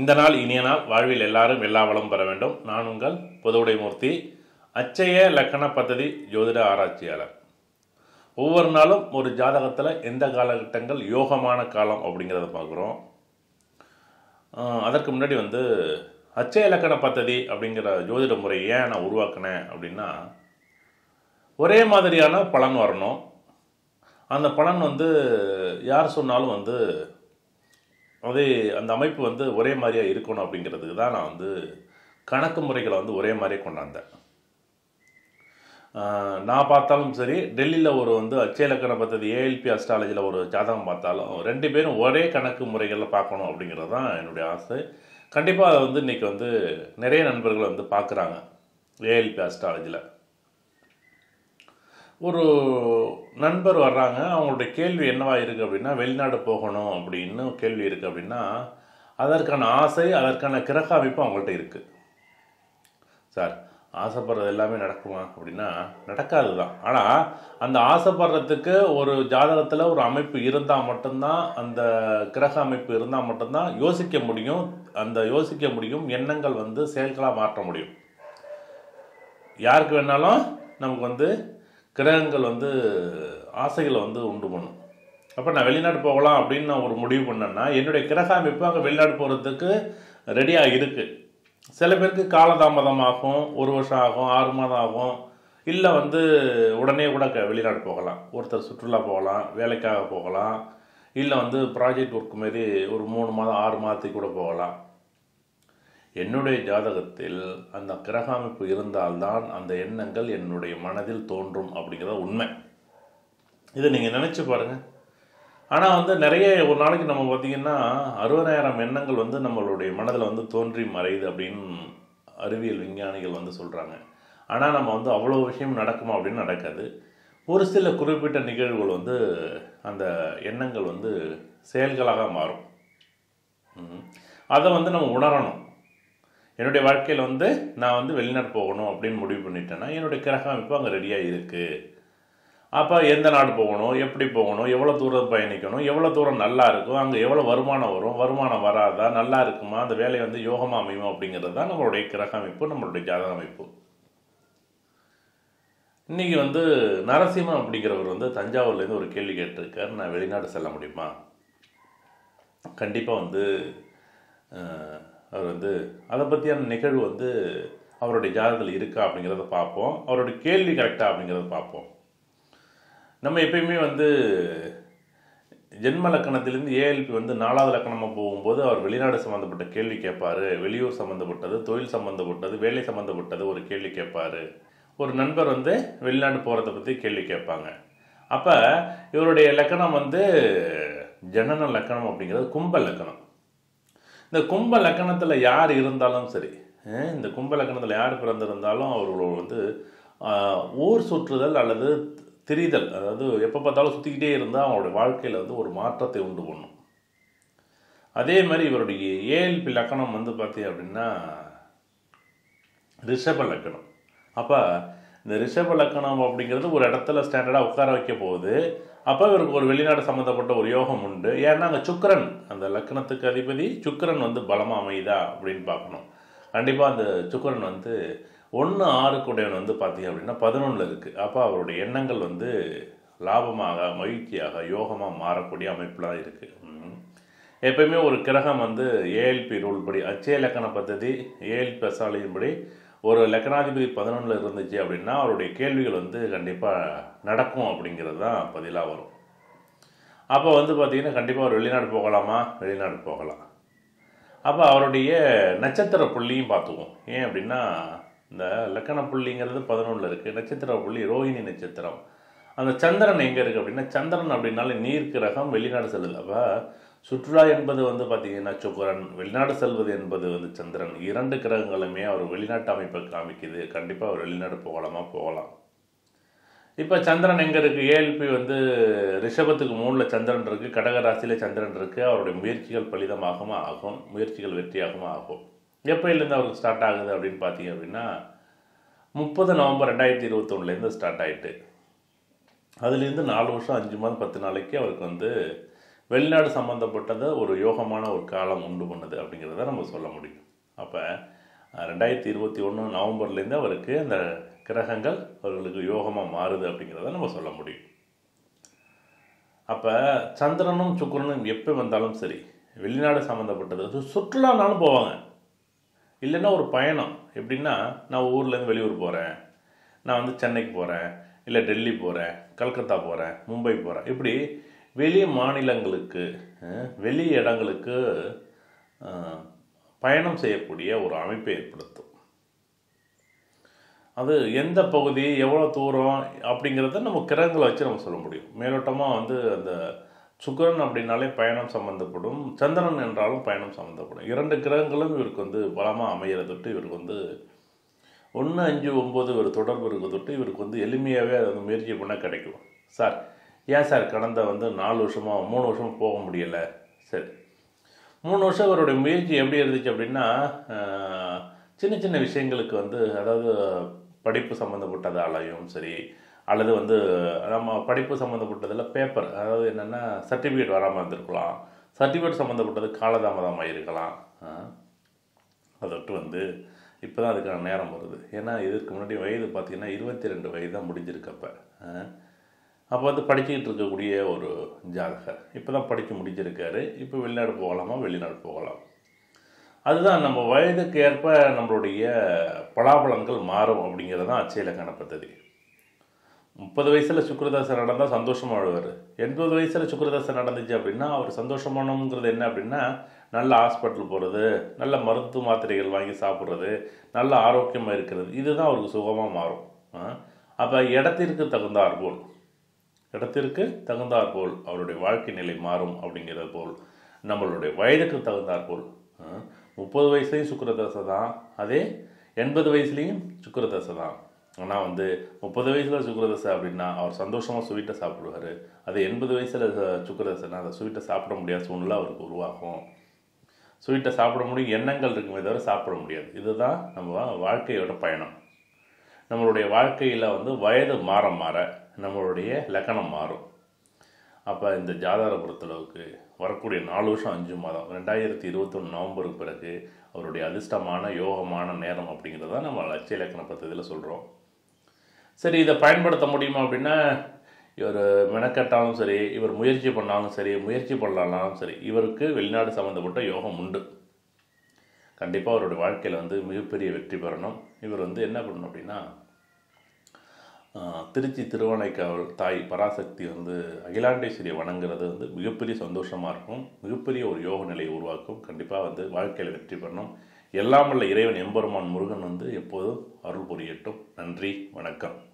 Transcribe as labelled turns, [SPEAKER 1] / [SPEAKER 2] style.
[SPEAKER 1] இந்த நாள் இனிய நாள் வாழ்வில் எல்லாரும் எல்லா வளம் பெற வேண்டும் நான் உங்கள் பொதுவுடை மூர்த்தி அச்சய லக்கண பദ്ധதி ஜோதிட ஆராய்ச்சியாளர் ஒவ்வொரு நாளும் ஒரு ஜாதகத்தில் எந்த காலகட்டங்கள் யோகமான காலம் அப்படிங்கிறத பார்க்குறோம் ஆஹ் அதற்கு முன்னாடி வந்து அச்சய இலக்கண பദ്ധதி அப்படிங்கிற ஜோதிட முறை ஏன் நான் உருவாக்கினேன் அப்படின்னா ஒரே மாதிரியான பலன் வரணும் அந்த பலன் வந்து யார் சொன்னாலும் வந்து அது அந்த அமைப்பு வந்து ஒரே மாதிரியாக இருக்கணும் அப்படிங்கிறதுக்கு தான் நான் வந்து கணக்கு முறைகளை வந்து ஒரே மாதிரியே கொண்டாந்தேன் ஆஹ் நான் பார்த்தாலும் சரி டெல்லியில் ஒரு வந்து அச்சய இலக்கண பദ്ധதி ஏஎல்பி அஸ்ட்ராலஜியில் ஒரு ஜாதகம் பார்த்தாலும் ரெண்டு பேரும் ஒரே கணக்கு முறைகளில் பார்க்கணும் அப்படிங்கிறது தான் என்னுடைய ஆசை கண்டிப்பாக அதை வந்து இன்றைக்கி வந்து நிறைய நண்பர்கள் வந்து பார்க்குறாங்க ஏஎல்பி அஸ்ட்ராலஜியில் ஒரு நண்பர் வர்றாங்க அவங்களுடைய கேள்வி என்னவா இருக்குது அப்படின்னா வெளிநாடு போகணும் அப்படின்னு கேள்வி இருக்குது அப்படின்னா அதற்கான ஆசை அதற்கான கிரக அமைப்பு அவங்கள்ட்ட இருக்குது சார் ஆசைப்படுறது எல்லாமே நடக்குமா அப்படின்னா நடக்காது தான் ஆனால் அந்த ஆசைப்படுறதுக்கு ஒரு ஜாதகத்தில் ஒரு அமைப்பு இருந்தால் மட்டும்தான் அந்த கிரக அமைப்பு இருந்தால் மட்டும்தான் யோசிக்க முடியும் அந்த யோசிக்க முடியும் எண்ணங்கள் வந்து செயல்களாக மாற்ற முடியும் யாருக்கு வேணாலும் நமக்கு வந்து கிரகங்கள் வந்து ஆசைகளை வந்து உண்டு பண்ணும் அப்போ நான் வெளிநாடு போகலாம் அப்படின்னு நான் ஒரு முடிவு பண்ணேன்னா என்னுடைய கிரக அமைப்பு அங்கே வெளிநாடு போகிறதுக்கு ரெடியாக இருக்குது சில பேருக்கு காலதாமதமாகும் ஒரு வருஷம் ஆகும் ஆறு மாதம் ஆகும் இல்லை வந்து உடனே கூட க- வெளிநாடு போகலாம் ஒருத்தர் சுற்றுலா போகலாம் வேலைக்காக போகலாம் இல்லை வந்து ப்ராஜெக்ட் ஒர்க் மாரி ஒரு மூணு மாதம் ஆறு மாதத்துக்கு கூட போகலாம் என்னுடைய ஜாதகத்தில் அந்த கிரக அமைப்பு இருந்தால்தான் அந்த எண்ணங்கள் என்னுடைய மனதில் தோன்றும் அப்படிங்கிறது உண்மை இதை நீங்கள் நினச்சி பாருங்கள் ஆனால் வந்து நிறைய ஒரு நாளைக்கு நம்ம பார்த்தீங்கன்னா அறுபதாயிரம் எண்ணங்கள் வந்து நம்மளுடைய மனதில் வந்து தோன்றி மறையுது அப்படின்னு அறிவியல் விஞ்ஞானிகள் வந்து சொல்கிறாங்க ஆனால் நம்ம வந்து அவ்வளோ விஷயம் நடக்குமா அப்படின்னு நடக்காது ஒரு சில குறிப்பிட்ட நிகழ்வுகள் வந்து அந்த எண்ணங்கள் வந்து செயல்களாக மாறும் ம். அதை வந்து நம்ம உணரணும் என்னுடைய வாழ்க்கையில் வந்து நான் வந்து வெளிநாடு போகணும் அப்படின்னு முடிவு பண்ணிட்டேன்னா என்னுடைய கிரக அமைப்பு அங்கே ரெடியாக இருக்குது அப்போ எந்த நாடு போகணும் எப்படி போகணும் எவ்வளோ தூரம் பயணிக்கணும் எவ்வளோ தூரம் நல்லா இருக்கும் அங்கே எவ்வளோ வருமானம் வரும் வருமானம் வராதா நல்லா இருக்குமா அந்த வேலை வந்து யோகமாக அமையுமா அப்படிங்கிறது தான் நம்மளுடைய கிரக அமைப்பு நம்மளுடைய ஜாதக அமைப்பு இன்னைக்கு வந்து நரசிம்மன் அப்படிங்கிறவர் வந்து தஞ்சாவூர்லேருந்து ஒரு கேள்வி கேட்டிருக்கார் நான் வெளிநாடு செல்ல முடியுமா கண்டிப்பாக வந்து அஹ், அவர் வந்து அதை பற்றியான நிகழ்வு வந்து அவருடைய ஜாதகத்தில் இருக்கா அப்படிங்கிறத பார்ப்போம் அவருடைய கேள்வி கரெக்டா அப்படிங்கிறத பார்ப்போம் நம்ம எப்பயுமே வந்து ஜென்ம லக்கணத்திலேருந்து ஏஎல்பி வந்து நாலாவது லக்கணமாக போகும்போது அவர் வெளிநாடு சம்மந்தப்பட்ட கேள்வி கேட்பாரு வெளியூர் சம்மந்தப்பட்டது தொழில் சம்மந்தப்பட்டது வேலை சம்மந்தப்பட்டது ஒரு கேள்வி கேட்பாரு ஒரு நண்பர் வந்து வெளிநாடு போகிறத பற்றி கேள்வி கேட்பாங்க அப்போ இவருடைய லக்கணம் வந்து ஜனன லக்கணம் அப்படிங்கிறது கும்ப லக்கணம் இந்த கும்ப லக்கணத்தில் யார் இருந்தாலும் சரி அஹ் இந்த கும்ப லக்கணத்தில் யார் பிறந்திருந்தாலும் அவர்களோட வந்து ஆஹ், ஊர் சுற்றுதல் அல்லது திரிதல் அதாவது எப்போ பார்த்தாலும் சுற்றிக்கிட்டே இருந்தால் அவங்களுடைய வாழ்க்கையில் வந்து ஒரு மாற்றத்தை உண்டு பண்ணும் அதே மாதிரி இவருடைய ஏஎல்பி லக்கணம் வந்து பார்த்தீங்க அப்படின்னா ரிஷப லக்கணம் அப்போ இந்த ரிஷப லக்கணம் அப்படிங்கிறது ஒரு இடத்துல ஸ்டாண்டர்டாக உட்கார வைக்க போகுது அப்போ இவருக்கு ஒரு வெளிநாடு சம்மந்தப்பட்ட ஒரு யோகம் உண்டு ஏன்னா அங்கே சுக்கிரன் அந்த லக்கணத்துக்கு அதிபதி சுக்கிரன் வந்து பலமாக அமையுதா அப்படின்னு பார்க்கணும் கண்டிப்பாக அந்த சுக்கிரன் வந்து ஒன்று ஆறு கூடையவன் வந்து பார்த்தீங்க அப்படின்னா பதினொன்றில் இருக்குது அப்போ அவருடைய எண்ணங்கள் வந்து லாபமாக மகிழ்ச்சியாக யோகமாக மாறக்கூடிய அமைப்புலாம் இருக்குது எப்பயுமே ஒரு கிரகம் வந்து ஏஎல்பி ரூல் படி அச்சய லக்கண பദ്ധதி ஏஎல்பி அசாலியின் படி ஒரு லக்கணாதிபதி பதினொன்றில் இருந்துச்சு அப்படின்னா அவருடைய கேள்விகள் வந்து கண்டிப்பாக நடக்கும் அப்படிங்கிறது தான் பதிலாக வரும் அப்போ வந்து பார்த்தீங்கன்னா கண்டிப்பாக அவர் வெளிநாடு போகலாமா வெளிநாடு போகலாம் அப்போ அவருடைய நட்சத்திர புள்ளியும் பார்த்துக்குவோம் ஏன் அப்படின்னா இந்த லக்கண புள்ளிங்கிறது பதினொன்றில் இருக்குது நட்சத்திர புள்ளி ரோஹிணி நட்சத்திரம் அந்த சந்திரன் எங்கே இருக்குது அப்படின்னா சந்திரன் அப்படின்னாலே நீர் கிரகம் வெளிநாடு செல்லுது அப்போ சுற்றுலா என்பது வந்து பார்த்தீங்கன்னா சுக்கரன் வெளிநாடு செல்வது என்பது வந்து சந்திரன் இரண்டு கிரகங்களுமே அவர் வெளிநாட்டு அமைப்பை காமிக்குது கண்டிப்பாக அவர் வெளிநாடு போகலாமா போகலாம் இப்போ சந்திரன் எங்கே இருக்குது ஏஎல்பி வந்து ரிஷபத்துக்கு மூணில் சந்திரன் இருக்குது கடக ராசியில் சந்திரன் இருக்குது அவருடைய முயற்சிகள் பலிதமாகவும் ஆகும் முயற்சிகள் வெற்றியாகவும் ஆகும் எப்போயிலேருந்து அவருக்கு ஸ்டார்ட் ஆகுது அப்படின்னு பார்த்தீங்க அப்படின்னா முப்பது நவம்பர் ரெண்டாயிரத்தி இருபத்தொன்னுலேருந்து ஸ்டார்ட் ஆயிட்டு அதுலேருந்து நாலு வருஷம் அஞ்சு மாதம் பத்து நாளைக்கு அவருக்கு வந்து வெளிநாடு சம்மந்தப்பட்டதை ஒரு யோகமான ஒரு காலம் உண்டு பண்ணுது அப்படிங்கிறத நம்ம சொல்ல முடியும் அப்போ ரெண்டாயிரத்தி இருபத்தி ஒன்று நவம்பர்லேருந்து அவருக்கு அந்த கிரகங்கள் அவர்களுக்கு யோகமாக மாறுது அப்படிங்கிறத நம்ம சொல்ல முடியும் அப்போ சந்திரனும் சுக்கிரனும் எப்போ வந்தாலும் சரி வெளிநாடு சம்மந்தப்பட்டது அது சுற்றுலானாலும் போவாங்க இல்லைன்னா ஒரு பயணம் எப்படின்னா நான் ஊர்லேருந்து வெளியூர் போகிறேன் நான் வந்து சென்னைக்கு போகிறேன் இல்லை டெல்லி போகிறேன் கல்கத்தா போகிறேன் மும்பை போகிறேன் இப்படி வெளி மாநிலங்களுக்கு அஹ், வெளி இடங்களுக்கு அஹ், பயணம் செய்யக்கூடிய ஒரு அமைப்பை ஏற்படுத்தும் அது எந்த பகுதி எவ்வளோ தூரம் அப்படிங்கிறத நம்ம கிரகங்களை வச்சு நம்ம சொல்ல முடியும் மேலோட்டமாக வந்து அந்த சுக்கிரன் அப்படின்னாலே பயணம் சம்மந்தப்படும் சந்திரன் என்றாலும் பயணம் சம்மந்தப்படும் இரண்டு கிரகங்களும் இவருக்கு வந்து பலமாக அமையிற தொட்டு இவருக்கு வந்து ஒன்று அஞ்சு ஒம்பது ஒரு தொடர்பு இருக்க தொட்டு இவருக்கு வந்து எளிமையாகவே அதை வந்து முயற்சி பண்ணால் கிடைக்கும் சார் ஏன் சார் கடந்த வந்து நாலு வருஷமாக மூணு வருஷமாக போக முடியலை சரி மூணு வருஷம் அவருடைய முயற்சி எப்படி இருந்துச்சு அப்படின்னா ஆஹ், சின்ன சின்ன விஷயங்களுக்கு வந்து அதாவது படிப்பு சம்மந்தப்பட்டதாலையும் சரி அல்லது வந்து நம்ம படிப்பு சம்மந்தப்பட்டதில் பேப்பர் அதாவது என்னென்னா சர்டிஃபிகேட் வராமல் இருந்திருக்கலாம் சர்டிஃபிகேட் சம்மந்தப்பட்டது காலதாமதமாக இருக்கலாம் ஆஹ். அதற்கு வந்து இப்போ தான் அதுக்கான நேரம் வருது ஏன்னா இதற்கு முன்னாடி வயது பார்த்தீங்கன்னா இருபத்தி ரெண்டு வயது தான் முடிஞ்சிருக்கு அப்போ அப்போ வந்து படிச்சுக்கிட்டு இருக்கக்கூடிய ஒரு ஜாதகர் இப்போ தான் படித்து முடிச்சிருக்காரு இப்போ வெளிநாடு போகலாமா வெளிநாடு போகலாம் அதுதான் நம்ம வயதுக்கு ஏற்ப நம்மளுடைய பலாபலன்கள் மாறும் அப்படிங்கிறது தான் அச்சயலக்கண பദ്ധதி முப்பது வயசில் சுக்கிரதாசன் நடந்தால் சந்தோஷமாக அழுவார் எண்பது வயசில் சுக்கிரதாசன் நடந்துச்சு அப்படின்னா அவர் சந்தோஷமானங்கிறது என்ன அப்படின்னா நல்ல ஹாஸ்பிட்டல் போகிறது நல்ல மருத்துவ மாத்திரைகள் வாங்கி சாப்பிட்றது நல்ல ஆரோக்கியமாக இருக்கிறது இதுதான் அவருக்கு சுகமாக மாறும் அப்போ இடத்திற்கு தகுந்தாற் போல் இடத்திற்கு தகுந்தாற் போல் அவருடைய வாழ்க்கை நிலை மாறும் அப்படிங்கிறது போல் நம்மளுடைய வயதுக்கு தகுந்தாற் போல் முப்பது வயசுலேயும் சுக்கிரதசை தான் அதே எண்பது வயசுலேயும் சுக்கிரதசை தான் ஆனால் வந்து முப்பது வயசில் சுக்கிரதசை அப்படின்னா அவர் சந்தோஷமாக ஸ்வீட்டை சாப்பிடுவார் அது எண்பது வயசில் சுக்கிரதசைனா அந்த ஸ்வீட்டை சாப்பிட முடியாத சூழ்நிலை அவருக்கு உருவாகும் ஸ்வீட்டை சாப்பிட முடியும் எண்ணங்கள் இருக்குமே தவிர சாப்பிட முடியாது இதுதான் நம்ம வாழ்க்கையோட பயணம் நம்மளுடைய வாழ்க்கையில் வந்து வயது மாற மாற நம்மளுடைய லக்கணம் மாறும் அப்போ இந்த ஜாதகரை பொறுத்தளவுக்கு வரக்கூடிய நாலு வருஷம் அஞ்சு மாதம் ரெண்டாயிரத்தி இருபத்தொன்று நவம்பருக்கு பிறகு அவருடைய அதிர்ஷ்டமான யோகமான நேரம் அப்படிங்கிறத நம்ம லட்சிய இலக்கண பദ്ധதியில் சொல்கிறோம் சரி இதை பயன்படுத்த முடியுமா அப்படின்னா இவர் மெனக்கட்டாலும் சரி இவர் முயற்சி பண்ணாலும் சரி முயற்சி பண்ணலாலும் சரி இவருக்கு வெளிநாடு சம்மந்தப்பட்ட யோகம் உண்டு கண்டிப்பாக அவருடைய வாழ்க்கையில் வந்து மிகப்பெரிய வெற்றி பெறணும் இவர் வந்து என்ன பண்ணணும் அப்படின்னா ஆஹ், திருச்சி திருவானைக்காவல் தாய் பராசக்தி வந்து அகிலாண்டேஸ்வரியை வணங்குறது வந்து மிகப்பெரிய சந்தோஷமாக இருக்கும் மிகப்பெரிய ஒரு யோக நிலையை உருவாக்கும் கண்டிப்பாக வந்து வாழ்க்கையில் வெற்றி பெறணும் எல்லாம் வல்ல இறைவன் எம்பெருமான் முருகன் வந்து எப்போதும் அருள் புரியட்டும் நன்றி வணக்கம்